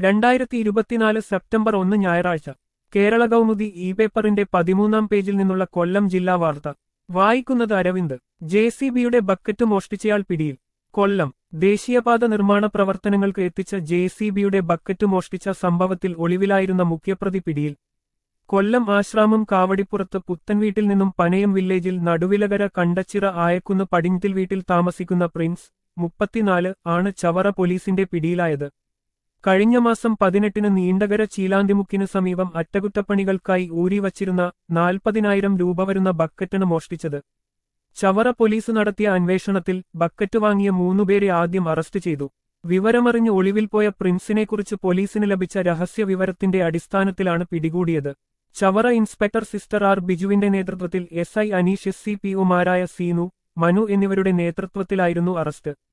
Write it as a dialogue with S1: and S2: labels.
S1: രണ്ടായിരത്തി ഇരുപത്തിനാല് സെപ്റ്റംബർ ഒന്ന് ഞായറാഴ്ച കേരള കൗമുദി ഇ പേപ്പറിന്റെ പതിമൂന്നാം പേജിൽ നിന്നുള്ള കൊല്ലം ജില്ലാ വാർത്ത വായിക്കുന്നത് അരവിന്ദ് ജെ സി ബിയുടെ ബക്കറ്റ് മോഷ്ടിച്ചയാൾ പിടിയിൽ കൊല്ലം ദേശീയപാത നിർമ്മാണ പ്രവർത്തനങ്ങൾക്ക് എത്തിച്ച ജെ സി ബിയുടെ ബക്കറ്റ് മോഷ്ടിച്ച സംഭവത്തിൽ ഒളിവിലായിരുന്ന മുഖ്യപ്രതി പിടിയിൽ കൊല്ലം ആശ്രാമം കാവടിപ്പുറത്ത് പുത്തൻവീട്ടിൽ നിന്നും പനയം വില്ലേജിൽ നടുവിലകര കണ്ടച്ചിറ ആയക്കുന്ന് പടിഞ്ഞത്തിൽ വീട്ടിൽ താമസിക്കുന്ന പ്രിൻസ് മുപ്പത്തിനാല് ആണ് ചവറ പോലീസിന്റെ പിടിയിലായത് കഴിഞ്ഞ മാസം പതിനെട്ടിന് നീണ്ടകര ചീലാന്തിമുക്കിന് സമീപം അറ്റകുറ്റപ്പണികൾക്കായി ഊരിവച്ചിരുന്ന നാൽപ്പതിനായിരം രൂപ വരുന്ന ബക്കറ്റാണ് മോഷ്ടിച്ചത് ചവറ പോലീസ് നടത്തിയ അന്വേഷണത്തിൽ ബക്കറ്റ് വാങ്ങിയ മൂന്നുപേരെ ആദ്യം അറസ്റ്റ് ചെയ്തു വിവരമറിഞ്ഞ് ഒളിവിൽ പോയ പ്രിൻസിനെക്കുറിച്ച് പോലീസിന് ലഭിച്ച രഹസ്യ വിവരത്തിന്റെ അടിസ്ഥാനത്തിലാണ് പിടികൂടിയത് ചവറ ഇൻസ്പെക്ടർ സിസ്റ്റർ ആർ ബിജുവിന്റെ നേതൃത്വത്തിൽ S I Aneesh S C P ഒമാരായ സീനു മനു എന്നിവരുടെ നേതൃത്വത്തിലായിരുന്നു അറസ്റ്റ്